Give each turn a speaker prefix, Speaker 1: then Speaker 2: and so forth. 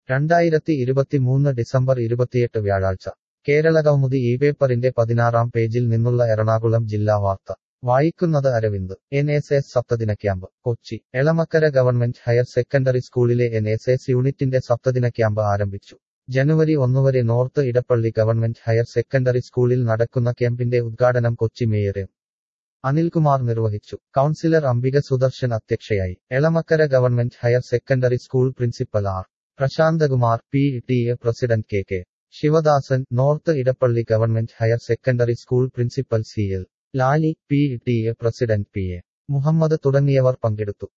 Speaker 1: രണ്ടായിരത്തി ഇരുപത്തിമൂന്ന് ഡിസംബർ ഇരുപത്തിയെട്ട് വ്യാഴാഴ്ച കേരളകൗമുദി ഈ പേപ്പറിന്റെ പതിനാറാം പേജിൽ നിന്നുള്ള എറണാകുളം ജില്ലാ വാർത്ത വായിക്കുന്നത് അരവിന്ദ് എൻ എസ് എസ് സപ്തദിന camp Kochi Elamakkara government higher secondary സ്കൂളിലെ എൻ എസ് എസ് യൂണിറ്റിന്റെ സപ്തദിന ക്യാമ്പ് ആരംഭിച്ചു ജനുവരി ഒന്നുവരെ north Edappally government higher secondary സ്കൂളിൽ നടക്കുന്ന ക്യാമ്പിന്റെ ഉദ്ഘാടനം കൊച്ചി മേയർ എം അനിൽകുമാർ നിർവഹിച്ചു കൗൺസിലർ അംബിക സുദർശൻ അധ്യക്ഷയായി Elamakkara government higher secondary school principal R Prashanthakumar P T A president K K Sivadasan north Edappally government higher secondary school principal C L Lali P T A president P A Muhammad തുടങ്ങിയവർ പങ്കെടുത്തു